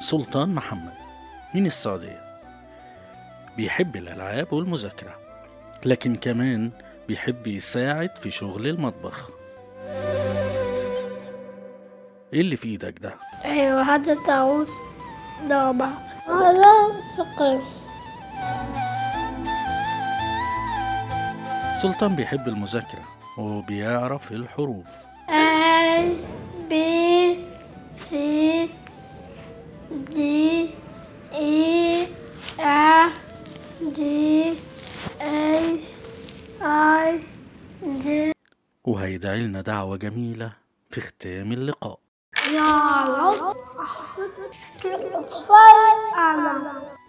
سلطان محمد من السعودية بيحب الألعاب والمذاكرة لكن كمان بيحب يساعد في شغل المطبخ ايه اللي في ايدك ده؟ أيوة هذا طاووس ضربة هذا ثقل سلطان بيحب المذاكرة وبيعرف الحروف A B C D E F G H I J وهيدعي لنا دعوة جميلة في ختام اللقاء يا رب احفظ الأطفال أعلم